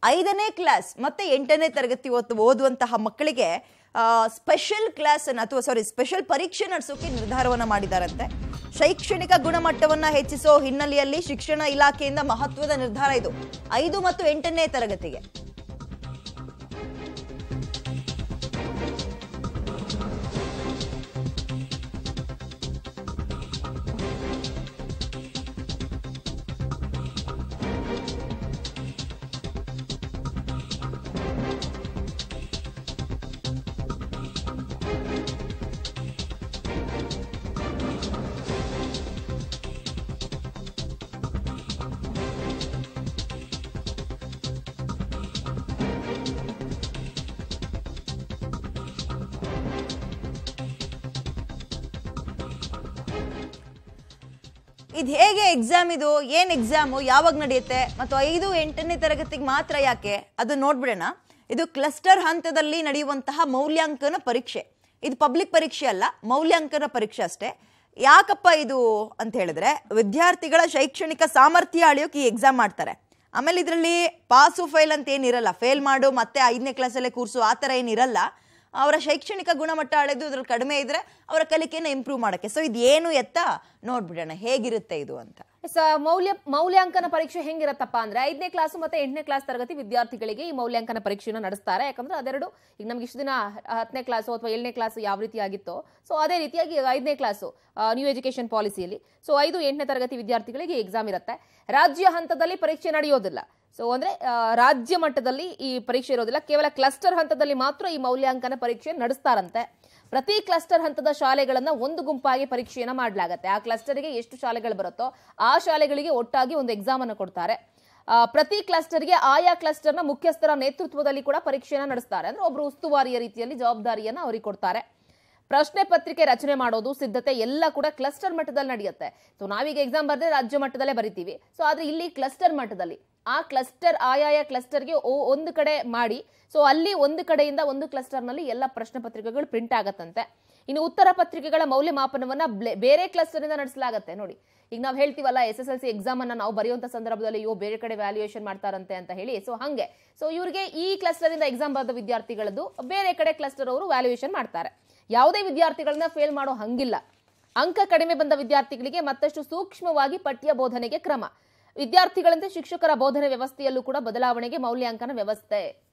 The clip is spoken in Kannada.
ಐದನೇ ಕ್ಲಾಸ್ ಮತ್ತೆ ಎಂಟನೇ ತರಗತಿ ಓದ್ ಓದುವಂತಹ ಮಕ್ಕಳಿಗೆ ಸ್ಪೆಷಲ್ ಕ್ಲಾಸ್ ಅನ್ನು ಅಥವಾ ಸಾರಿ ಸ್ಪೆಷಲ್ ಪರೀಕ್ಷೆ ನಡೆಸೋಕೆ ನಿರ್ಧಾರವನ್ನ ಮಾಡಿದಾರಂತೆ ಶೈಕ್ಷಣಿಕ ಗುಣಮಟ್ಟವನ್ನ ಹೆಚ್ಚಿಸೋ ಹಿನ್ನೆಲೆಯಲ್ಲಿ ಶಿಕ್ಷಣ ಇಲಾಖೆಯಿಂದ ಮಹತ್ವದ ನಿರ್ಧಾರ ಇದು ಐದು ಮತ್ತು ಎಂಟನೇ ತರಗತಿಗೆ ಇದು ಹೇಗೆ ಎಕ್ಸಾಮ್ ಇದು ಏನ್ ಎಕ್ಸಾಮು ಯಾವಾಗ ನಡೆಯುತ್ತೆ ಮತ್ತು ಐದು ಎಂಟನೇ ತರಗತಿಗೆ ಮಾತ್ರ ಯಾಕೆ ಅದು ನೋಡ್ಬಿಡೋಣ ಇದು ಕ್ಲಸ್ಟರ್ ಹಂತದಲ್ಲಿ ನಡೆಯುವಂತಹ ಮೌಲ್ಯಾಂಕನ ಪರೀಕ್ಷೆ ಇದು ಪಬ್ಲಿಕ್ ಪರೀಕ್ಷೆ ಅಲ್ಲ ಮೌಲ್ಯಾಂಕನ ಪರೀಕ್ಷೆ ಅಷ್ಟೇ ಯಾಕಪ್ಪ ಇದು ಅಂತ ಹೇಳಿದ್ರೆ ವಿದ್ಯಾರ್ಥಿಗಳ ಶೈಕ್ಷಣಿಕ ಸಾಮರ್ಥ್ಯ ಅಳಿಯೋಕೆ ಈ ಎಕ್ಸಾಮ್ ಮಾಡ್ತಾರೆ ಆಮೇಲೆ ಇದರಲ್ಲಿ ಪಾಸು ಫೈಲ್ ಅಂತ ಏನಿರಲ್ಲ ಫೇಲ್ ಮಾಡು ಮತ್ತೆ ಐದನೇ ಕ್ಲಾಸಲ್ಲೇ ಕೂರ್ಸು ಆ ಥರ ಏನಿರಲ್ಲ ಅವರ ಶೈಕ್ಷಣಿಕ ಗುಣಮಟ್ಟ ಅಳೆದು ಇದ್ರಲ್ಲಿ ಕಡಿಮೆ ಇದ್ರೆ ಅವರ ಕಲಿಕೆನ ಇಂಪ್ರೂವ್ ಮಾಡೋಕ್ಕೆ ಸೊ ಇದು ಏನು ಎತ್ತ ನೋಡ್ಬಿಡೋಣ ಹೇಗಿರುತ್ತೆ ಇದು ಅಂತ ಸ ಮೌಲ್ಯ ಮೌಲ್ಯಾಂಕನ ಪರೀಕ್ಷೆ ಹೆಂಗಿರತ್ತಪ್ಪ ಅಂದ್ರೆ ಐದನೇ ಕ್ಲಾಸ್ ಮತ್ತೆ ಎಂಟನೇ ಕ್ಲಾಸ್ ತರಗತಿ ವಿದ್ಯಾರ್ಥಿಗಳಿಗೆ ಈ ಮೌಲ್ಯಾಂಕನ ಪರೀಕ್ಷೆಯನ್ನು ನಡೆಸ್ತಾರೆ ಯಾಕಂದ್ರೆ ಅದೆರಡು ಈಗ ನಮ್ಗೆ ಇಷ್ಟು ದಿನ ಹತ್ತನೇ ಕ್ಲಾಸು ಅಥವಾ ಏಳನೇ ಕ್ಲಾಸ್ ಯಾವ ರೀತಿ ಆಗಿತ್ತೋ ಸೊ ಅದೇ ರೀತಿಯಾಗಿ ಈಗ ಐದನೇ ಕ್ಲಾಸು ನ್ಯೂ ಎಜುಕೇಶನ್ ಪಾಲಿಸಿಯಲ್ಲಿ ಸೊ ಐದು ಎಂಟನೇ ತರಗತಿ ವಿದ್ಯಾರ್ಥಿಗಳಿಗೆ ಎಕ್ಸಾಮ್ ಇರುತ್ತೆ ರಾಜ್ಯ ಹಂತದಲ್ಲಿ ಪರೀಕ್ಷೆ ನಡೆಯೋದಿಲ್ಲ ಸೊ ಅಂದ್ರೆ ಆ, ರಾಜ್ಯ ಮಟ್ಟದಲ್ಲಿ ಈ ಪರೀಕ್ಷೆ ಇರೋದಿಲ್ಲ ಕೇವಲ ಕ್ಲಸ್ಟರ್ ಹಂತದಲ್ಲಿ ಮಾತ್ರ ಈ ಮೌಲ್ಯಾಂಕನ ಪರೀಕ್ಷೆ ನಡೆಸ್ತಾರಂತೆ ಪ್ರತಿ ಕ್ಲಸ್ಟರ್ ಹಂತದ ಶಾಲೆಗಳನ್ನ ಒಂದು ಗುಂಪಾಗಿ ಪರೀಕ್ಷೆಯನ್ನ ಮಾಡಲಾಗತ್ತೆ ಆ ಕ್ಲಸ್ಟರ್ಗೆ ಎಷ್ಟು ಶಾಲೆಗಳು ಬರುತ್ತೋ ಆ ಶಾಲೆಗಳಿಗೆ ಒಟ್ಟಾಗಿ ಒಂದು ಎಕ್ಸಾಮ್ ಅನ್ನು ಕೊಡ್ತಾರೆ ಆ, ಪ್ರತಿ ಕ್ಲಸ್ಟರ್ಗೆ ಆಯಾ ಕ್ಲಸ್ಟರ್ನ ಮುಖ್ಯಸ್ಥರ ನೇತೃತ್ವದಲ್ಲಿ ಕೂಡ ಪರೀಕ್ಷೆಯನ್ನ ನಡೆಸ್ತಾರೆ ಅಂದ್ರೆ ಒಬ್ರು ಉಸ್ತುವಾರಿಯ ರೀತಿಯಲ್ಲಿ ಜವಾಬ್ದಾರಿಯನ್ನ ಅವರಿಗೆ ಕೊಡ್ತಾರೆ ಪ್ರಶ್ನೆ ಪತ್ರಿಕೆ ರಚನೆ ಮಾಡೋದು ಸಿದ್ಧತೆ ಎಲ್ಲ ಕೂಡ ಕ್ಲಸ್ಟರ್ ಮಟ್ಟದಲ್ಲಿ ನಡೆಯುತ್ತೆ ಸೊ ನಾವೀಗ ಎಕ್ಸಾಮ್ ಬರೆದ್ರೆ ರಾಜ್ಯ ಮಟ್ಟದಲ್ಲೇ ಬರಿತೀವಿ ಸೊ ಆದ್ರೆ ಇಲ್ಲಿ ಕ್ಲಸ್ಟರ್ ಮಟ್ಟದಲ್ಲಿ ಆ ಕ್ಲಸ್ಟರ್ ಆಯಾಯ ಕ್ಲಸ್ಟರ್ಗೆ ಒಂದು ಕಡೆ ಮಾಡಿ ಸೊ ಅಲ್ಲಿ ಒಂದು ಕಡೆಯಿಂದ ಒಂದು ಕ್ಲಸ್ಟರ್ನಲ್ಲಿ ಎಲ್ಲ ಪ್ರಶ್ನೆ ಪತ್ರಿಕೆಗಳು ಪ್ರಿಂಟ್ ಆಗತ್ತಂತೆ ಇನ್ನು ಉತ್ತರ ಪತ್ರಿಕೆಗಳ ಮೌಲ್ಯಮಾಪನವನ್ನ ಬ್ಲೆ- ಬೇರೆ ಕ್ಲಸ್ಟರ್ ಇಂದ ನಡೆಸಲಾಗತ್ತೆ ನೋಡಿ ಈಗ ನಾವು ಹೇಳ್ತೀವಲ್ಲ S S L C exam ಅನ್ನ ನಾವು ಬರೆಯುವಂತ ಸಂದರ್ಭದಲ್ಲಿ ಅಯ್ಯೋ ಬೇರೆ ಕಡೆ ವ್ಯಾಲ್ಯೂಯೇಷನ್ ಮಾಡ್ತಾರಂತೆ ಅಂತ ಹೇಳಿ ಸೊ ಹಂಗೆ ಸೊ ಇವ್ರಿಗೆ ಈ ಕ್ಲಸ್ಟರ್ ಇಂದ ಎಕ್ಸಾಮ್ ಬರೆದ ವಿದ್ಯಾರ್ಥಿಗಳದ್ದು ಬೇರೆ ಕಡೆ ಕ್ಲಸ್ಟರ್ ಅವರು ವ್ಯಾಲ್ಯೂಯೇಷನ್ ಮಾಡ್ತಾರೆ ಯಾವುದೇ ವಿದ್ಯಾರ್ಥಿಗಳನ್ನ ಫೇಲ್ ಮಾಡೋ ಹಂಗಿಲ್ಲ ಅಂಕ ಕಡಿಮೆ ಬಂದ ವಿದ್ಯಾರ್ಥಿಗಳಿಗೆ ಮತ್ತಷ್ಟು ಸೂಕ್ಷ್ಮವಾಗಿ ಪಠ್ಯ ಬೋಧನೆಗೆ ಕ್ರಮ ವಿದ್ಯಾರ್ಥಿಗಳಂತೆ ಶಿಕ್ಷಕರ ಬೋಧನೆ ವ್ಯವಸ್ಥೆಯಲ್ಲೂ ಕೂಡ ಬದಲಾವಣೆಗೆ ಮೌಲ್ಯಾಂಕನ ವ್ಯವಸ್ಥೆ